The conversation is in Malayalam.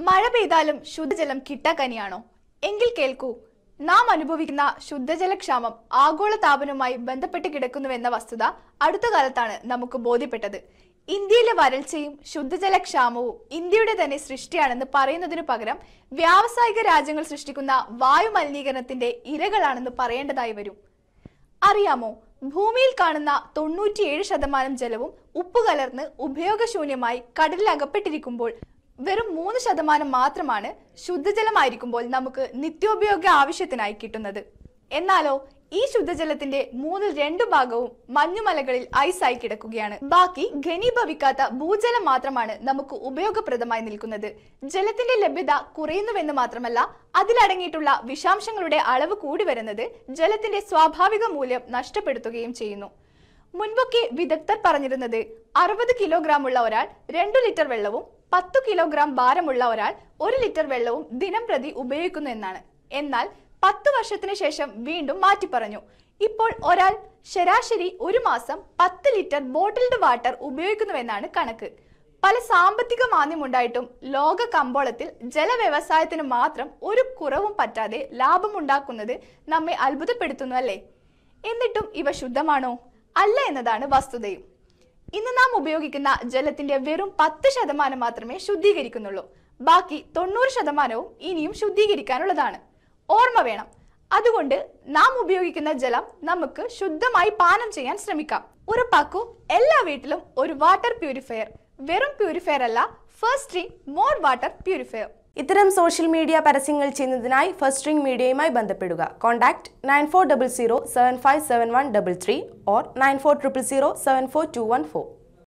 മഴ പെയ്താലും ശുദ്ധജലം കിട്ടാക്കനിയാണോ എങ്കിൽ കേൾക്കൂ നാം അനുഭവിക്കുന്ന ശുദ്ധജലക്ഷാമം ആഗോള താപനവുമായി ബന്ധപ്പെട്ട് കിടക്കുന്നുവെന്ന വസ്തുത അടുത്ത കാലത്താണ് നമുക്ക് ബോധ്യപ്പെട്ടത് ഇന്ത്യയിലെ വരൾച്ചയും ശുദ്ധജലക്ഷാമവും ഇന്ത്യയുടെ തന്നെ സൃഷ്ടിയാണെന്ന് പറയുന്നതിനു പകരം വ്യാവസായിക രാജ്യങ്ങൾ സൃഷ്ടിക്കുന്ന വായു മലിനീകരണത്തിന്റെ ഇരകളാണെന്ന് പറയേണ്ടതായി വരും അറിയാമോ ഭൂമിയിൽ കാണുന്ന തൊണ്ണൂറ്റിയേഴ് ശതമാനം ജലവും ഉപ്പ് കലർന്ന് ഉപയോഗശൂന്യമായി കടലിൽ അകപ്പെട്ടിരിക്കുമ്പോൾ വെറും മൂന്ന് ശതമാനം മാത്രമാണ് ശുദ്ധജലമായിരിക്കുമ്പോൾ നമുക്ക് നിത്യോപയോഗ ആവശ്യത്തിനായി കിട്ടുന്നത് എന്നാലോ ഈ ശുദ്ധജലത്തിന്റെ മൂന്നിൽ രണ്ടു ഭാഗവും മഞ്ഞുമലകളിൽ ഐസായി കിടക്കുകയാണ് ബാക്കി ഘനീഭവിക്കാത്ത ഭൂജലം മാത്രമാണ് നമുക്ക് ഉപയോഗപ്രദമായി നിൽക്കുന്നത് ജലത്തിന്റെ ലഭ്യത കുറയുന്നുവെന്ന് മാത്രമല്ല അതിലടങ്ങിയിട്ടുള്ള വിഷാംശങ്ങളുടെ അളവ് കൂടി വരുന്നത് ജലത്തിന്റെ സ്വാഭാവിക മൂല്യം നഷ്ടപ്പെടുത്തുകയും ചെയ്യുന്നു മുൻപൊക്കെ വിദഗ്ധർ പറഞ്ഞിരുന്നത് അറുപത് കിലോഗ്രാം ഉള്ള ഒരാൾ രണ്ടു ലിറ്റർ വെള്ളവും പത്തു കിലോഗ്രാം ഭാരമുള്ള ഒരാൾ ഒരു ലിറ്റർ വെള്ളവും ദിനം പ്രതി ഉപയോഗിക്കുന്നു എന്നാണ് എന്നാൽ പത്ത് വർഷത്തിന് ശേഷം വീണ്ടും മാറ്റി പറഞ്ഞു ഇപ്പോൾ ഒരാൾ ശരാശരി ഒരു മാസം പത്ത് ലിറ്റർ ബോട്ടിൽഡ് വാട്ടർ ഉപയോഗിക്കുന്നുവെന്നാണ് കണക്ക് പല സാമ്പത്തിക മാന്ദ്യമുണ്ടായിട്ടും ലോക കമ്പോളത്തിൽ ജലവ്യവസായത്തിന് മാത്രം ഒരു കുറവും പറ്റാതെ ലാഭമുണ്ടാക്കുന്നത് നമ്മെ അത്ഭുതപ്പെടുത്തുന്നു അല്ലേ എന്നിട്ടും ഇവ ശുദ്ധമാണോ അല്ല എന്നതാണ് വസ്തുതയും ഇന്ന് നാം ഉപയോഗിക്കുന്ന ജലത്തിന്റെ വെറും പത്ത് ശതമാനം മാത്രമേ ശുദ്ധീകരിക്കുന്നുള്ളൂ ബാക്കി തൊണ്ണൂറ് ശതമാനവും ഇനിയും ശുദ്ധീകരിക്കാനുള്ളതാണ് ഓർമ്മ വേണം അതുകൊണ്ട് നാം ഉപയോഗിക്കുന്ന ജലം നമുക്ക് ശുദ്ധമായി പാനം ചെയ്യാൻ ശ്രമിക്കാം ഉറപ്പാക്കൂ എല്ലാ വീട്ടിലും ഒരു വാട്ടർ പ്യൂരിഫയർ വെറും പ്യൂരിഫയർ അല്ല first drink more water purifier ഇത്തരം സോഷ്യൽ മീഡിയ പരസ്യങ്ങൾ ചെയ്യുന്നതിനായി ഫസ്റ്റ് റിംഗ് മീഡിയയുമായി ബന്ധപ്പെടുക contact nine four double zero seven five seven one double three or nine four triple zero seven four two one four